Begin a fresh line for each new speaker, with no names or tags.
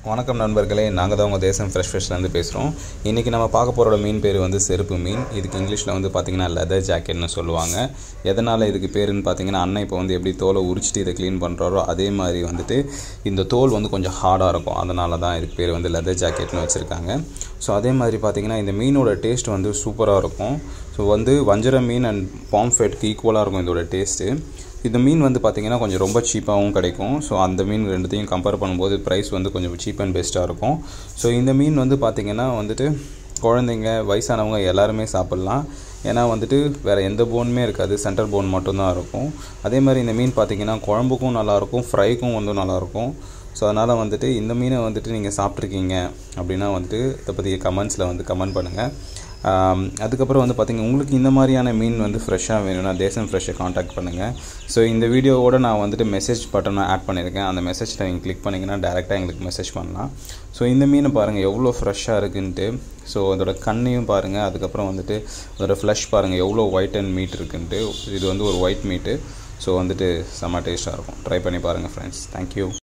வணக்கம் நண்பர்களே நாங்கள் தான் உங்கள் தேசம் ஃப்ரெஷ் ஃப்ரெஷ்லேருந்து பேசுகிறோம் இன்றைக்கி நம்ம பார்க்க போகிற மீன் பேர் வந்து செருப்பு மீன் இதுக்கு இங்கிலீஷில் வந்து பார்த்திங்கன்னா லெதர் ஜாக்கெட்னு சொல்லுவாங்க எதனால் இதுக்கு பேருன்னு பார்த்தீங்கன்னா அண்ணன் இப்போ வந்து எப்படி தோலை உரிச்சிட்டு இதை க்ளீன் பண்ணுறாரோ அதே மாதிரி வந்துட்டு இந்த தோல் வந்து கொஞ்சம் ஹார்டாக இருக்கும் அதனால தான் இதுக்கு பேர் வந்து லெதர் ஜாக்கெட்னு வச்சுருக்காங்க ஸோ அதே மாதிரி பார்த்திங்கன்னா இந்த மீனோட டேஸ்ட் வந்து சூப்பராக இருக்கும் ஸோ வந்து வஞ்சர மீன் அண்ட் பாம்ஃபெட்க்கு ஈக்குவலாக இருக்கும் இதோட டேஸ்ட்டு இந்த மீன் வந்து பார்த்திங்கன்னா கொஞ்சம் ரொம்ப சீப்பாகவும் கிடைக்கும் ஸோ அந்த மீன் ரெண்டுத்தையும் கம்பேர் பண்ணும்போது ப்ரைஸ் வந்து கொஞ்சம் சீப் அண்ட் பெஸ்ட்டாக இருக்கும் ஸோ இந்த மீன் வந்து பார்த்திங்கன்னா வந்துட்டு குழந்தைங்க வயசானவங்க எல்லாருமே சாப்பிட்லாம் ஏன்னா வந்துட்டு வேறு எந்த போனுமே இருக்காது சென்டர் போன் மட்டும்தான் இருக்கும் அதே மாதிரி இந்த மீன் பார்த்திங்கன்னா குழம்புக்கும் நல்லாயிருக்கும் ஃப்ரைக்கும் வந்து நல்லாயிருக்கும் ஸோ அதனால் வந்துட்டு இந்த மீனை வந்துட்டு நீங்கள் சாப்பிட்ருக்கீங்க அப்படின்னா வந்துட்டு இதை பற்றி கமெண்ட்ஸில் வந்து கமெண்ட் பண்ணுங்கள் அதுக்கப்புறம் வந்து பார்த்திங்க உங்களுக்கு இந்த மாதிரியான மீன் வந்து ஃப்ரெஷ்ஷாக வேணும்னா தேசம் ஃப்ரெஷ்ஷை காண்டாக்ட் பண்ணுங்கள் ஸோ இந்த வீடியோவோட நான் வந்துட்டு மெசேஜ் பட்டனை ஆட் பண்ணியிருக்கேன் அந்த மெசேஜில் நீங்கள் கிளிக் பண்ணிங்கன்னா டேரெக்டாக எங்களுக்கு மெசேஜ் பண்ணலாம் ஸோ இந்த மீனை பாருங்கள் எவ்வளோ ஃப்ரெஷ்ஷாக இருக்குன்ட்டு ஸோ அதோட கண்ணையும் பாருங்கள் அதுக்கப்புறம் வந்துட்டு அதோட ஃப்ளஷ் பாருங்கள் எவ்வளோ ஒயிட் அண்ட் மீட் இருக்குன்ட்டு இது வந்து ஒரு ஒயிட் மீட்டு ஸோ வந்துட்டு செம்ம டேஸ்ட்டாக இருக்கும் ட்ரை பண்ணி பாருங்கள் ஃப்ரெண்ட்ஸ் தேங்க்யூ